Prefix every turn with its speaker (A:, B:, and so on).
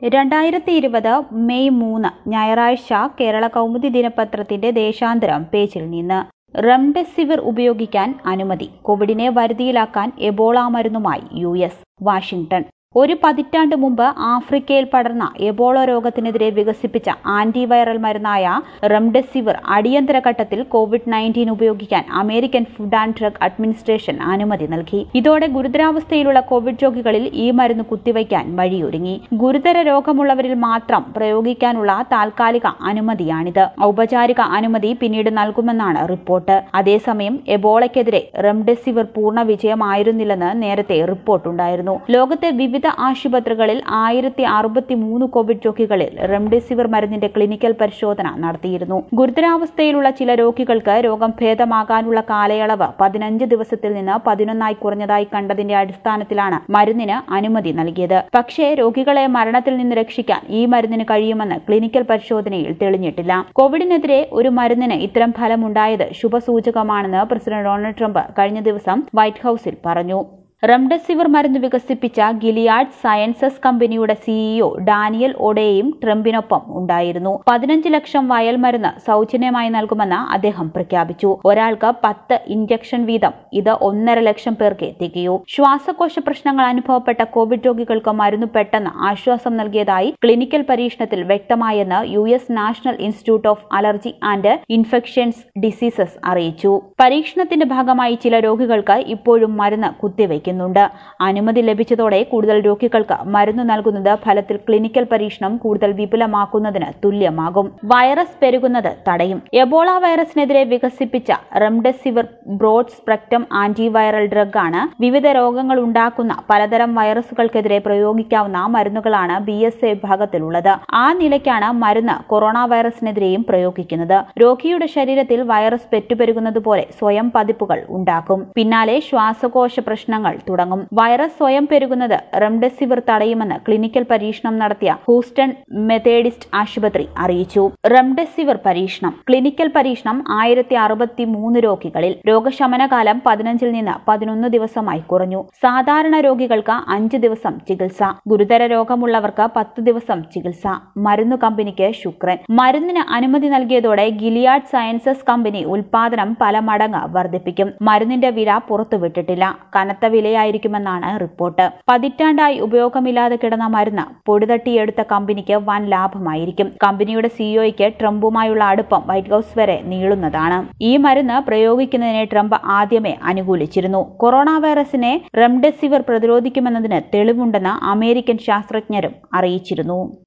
A: രണ്ടായിരത്തി ഇരുപത് മെയ് മൂന്ന് ഞായറാഴ്ച കേരള കൗമുദി ദിനപത്രത്തിന്റെ ദേശാന്തരം പേജിൽ നിന്ന് റെംഡെസിവിർ ഉപയോഗിക്കാൻ അനുമതി കോവിഡിനെ വരുതിയിലാക്കാൻ എബോള മരുന്നുമായി യു എസ് വാഷിംഗ്ടൺ ഒരു പതിറ്റാണ്ട് മുമ്പ് ആഫ്രിക്കയിൽ പടർന്ന എബോള രോഗത്തിനെതിരെ വികസിപ്പിച്ച ആന്റിവൈറൽ മരുന്നായ റെംഡെസിവിർ അടിയന്തര ഘട്ടത്തിൽ കോവിഡ് നയൻറ്റീൻ ഉപയോഗിക്കാൻ American Food and Drug Administration അനുമതി നൽകി ഇതോടെ ഗുരുതരാവസ്ഥയിലുള്ള കോവിഡ് രോഗികളിൽ ഈ മരുന്ന് കുത്തിവയ്ക്കാൻ വഴിയൊരുങ്ങി ഗുരുതര രോഗമുള്ളവരിൽ മാത്രം പ്രയോഗിക്കാനുള്ള താൽക്കാലിക അനുമതിയാണിത് ഔപചാരിക അനുമതി പിന്നീട് നൽകുമെന്നാണ് റിപ്പോർട്ട് അതേസമയം എബോളയ്ക്കെതിരെ റെംഡെസിവിർ പൂർണ്ണ വിജയമായിരുന്നില്ലെന്ന് നേരത്തെ റിപ്പോർട്ടുണ്ടായിരുന്നു ലോകത്തെ വിവിധ ആശുപത്രികളിൽ ആയിരത്തി അറുപത്തിമൂന്ന് കോവിഡ് രോഗികളിൽ റെംഡെസിവിർ മരുന്നിന്റെ ക്ലിനിക്കൽ പരിശോധന നടത്തിയിരുന്നു ഗുരുതരാവസ്ഥയിലുള്ള ചില രോഗികൾക്ക് രോഗം ഭേദമാകാനുള്ള കാലയളവ് പതിനഞ്ച് ദിവസത്തിൽ നിന്ന് പതിനൊന്നായി കുറഞ്ഞതായി കണ്ടതിന്റെ അടിസ്ഥാനത്തിലാണ് മരുന്നിന് അനുമതി നൽകിയത് പക്ഷേ രോഗികളെ മരണത്തിൽ നിന്ന് രക്ഷിക്കാൻ ഈ മരുന്നിന് കഴിയുമെന്ന് ക്ലിനിക്കൽ പരിശോധനയിൽ തെളിഞ്ഞിട്ടില്ല കോവിഡിനെതിരെ ഒരു മരുന്നിന് ഇത്തരം ഫലമുണ്ടായത് ശുഭസൂചകമാണെന്ന് പ്രസിഡന്റ് ഡൊണാൾഡ് ട്രംപ് കഴിഞ്ഞ ദിവസം വൈറ്റ് ഹൌസിൽ പറഞ്ഞു റെംഡെസിവിർ മരുന്ന് വികസിപ്പിച്ച ഗിലിയാഡ് സയൻസസ് കമ്പനിയുടെ സിഇഒ ഡാനിയൽ ഒഡേയും ട്രംപിനൊപ്പം ഉണ്ടായിരുന്നു പതിനഞ്ച് ലക്ഷം വയൽ മരുന്ന് സൗജന്യമായി നൽകുമെന്ന് അദ്ദേഹം പ്രഖ്യാപിച്ചു ഒരാൾക്ക് പത്ത് ഇഞ്ചക്ഷൻ വീതം ഇത് ഒന്നര ലക്ഷം പേർക്ക് തികയൂ ശ്വാസകോശ പ്രശ്നങ്ങൾ അനുഭവപ്പെട്ട കോവിഡ് രോഗികൾക്ക് മരുന്ന് പെട്ടെന്ന് ആശ്വാസം നൽകിയതായി ക്ലിനിക്കൽ പരീക്ഷണത്തിൽ വ്യക്തമായെന്ന് U S National Institute of Allergy and Infections Diseases അറിയിച്ചു പരീക്ഷണത്തിന്റെ ഭാഗമായി ചില രോഗികൾക്ക് ഇപ്പോഴും മരുന്ന് കുത്തിവയ്ക്കുന്നു ചെയ്യുന്നുണ്ട് അനുമതി ലഭിച്ചതോടെ കൂടുതൽ രോഗികൾക്ക് മരുന്ന് നൽകുന്നത് ഫലത്തിൽ ക്ലിനിക്കൽ പരീക്ഷണം കൂടുതൽ വിപുലമാക്കുന്നതിന് തുല്യമാകും വൈറസ് പെരുകുന്നത് തടയും എബോള വൈറസിനെതിരെ വികസിപ്പിച്ച remdesivir broad spectrum antiviral drug ആണ് വിവിധ രോഗങ്ങൾ ഉണ്ടാക്കുന്ന പലതരം വൈറസുകൾക്കെതിരെ പ്രയോഗിക്കാവുന്ന മരുന്നുകളാണ് ബി എസ് എ വിഭാഗത്തിലുള്ളത് ആ നിലയ്ക്കാണ് മരുന്ന് കൊറോണ വൈറസിനെതിരെയും പ്രയോഗിക്കുന്നത് രോഗിയുടെ ശരീരത്തിൽ വൈറസ് പെറ്റുപെരുകുന്നത് പോലെ സ്വയം പതിപ്പുകൾ ഉണ്ടാക്കും പിന്നാലെ ശ്വാസകോശ പ്രശ്നങ്ങൾ തുടങ്ങും വൈറസ് സ്വയം പെരുകുന്നത് റെംഡെസിവിർ തടയുമെന്ന് ക്ലിനിക്കൽ പരീക്ഷണം നടത്തിയ ഹൂസ്റ്റൺ മെത്തേഡിസ്റ്റ് ആശുപത്രി അറിയിച്ചു റെംഡെസിവിർ പരീക്ഷണം ക്ലിനിക്കൽ പരീക്ഷണം ആയിരത്തി അറുപത്തി മൂന്ന് രോഗികളിൽ രോഗശമനകാലം പതിനഞ്ചിൽ നിന്ന് പതിനൊന്ന് ദിവസമായി കുറഞ്ഞു സാധാരണ രോഗികൾക്ക് അഞ്ച് ദിവസം ചികിത്സ ഗുരുതര രോഗമുള്ളവർക്ക് പത്ത് ദിവസം ചികിത്സ മരുന്നു കമ്പനിക്ക് ശുക്രൻ മരുന്നിന് അനുമതി നൽകിയതോടെ ഗിലിയാഡ് സയൻസസ് കമ്പനി ഉൽപാദനം പല മടങ്ങ് വർദ്ധിപ്പിക്കും മരുന്നിന്റെ വില പുറത്തുവിട്ടിട്ടില്ല കനത്ത വിലയായിരിക്കുമെന്നാണ് റിപ്പോർട്ട് പതിറ്റാണ്ടായി ഉപയോഗമില്ലാതെ കിടന്ന മരുന്ന് പൊടിതട്ടിയെടുത്ത കമ്പനിക്ക് വൻ ലാഭമായിരിക്കും കമ്പനിയുടെ സിഇഒയ്ക്ക് ട്രംപുമായുള്ള അടുപ്പം വൈറ്റ് ഹൌസ് വരെ നീളുന്നതാണ് ഈ മരുന്ന് പ്രയോഗിക്കുന്നതിനെ ട്രംപ് ആദ്യമേ അനുകൂലിച്ചിരുന്നു കൊറോണ വൈറസിനെ റെംഡെസിവിർ പ്രതിരോധിക്കുമെന്നതിന് തെളിവുണ്ടെന്ന് അമേരിക്കൻ ശാസ്ത്രജ്ഞരും അറിയിച്ചിരുന്നു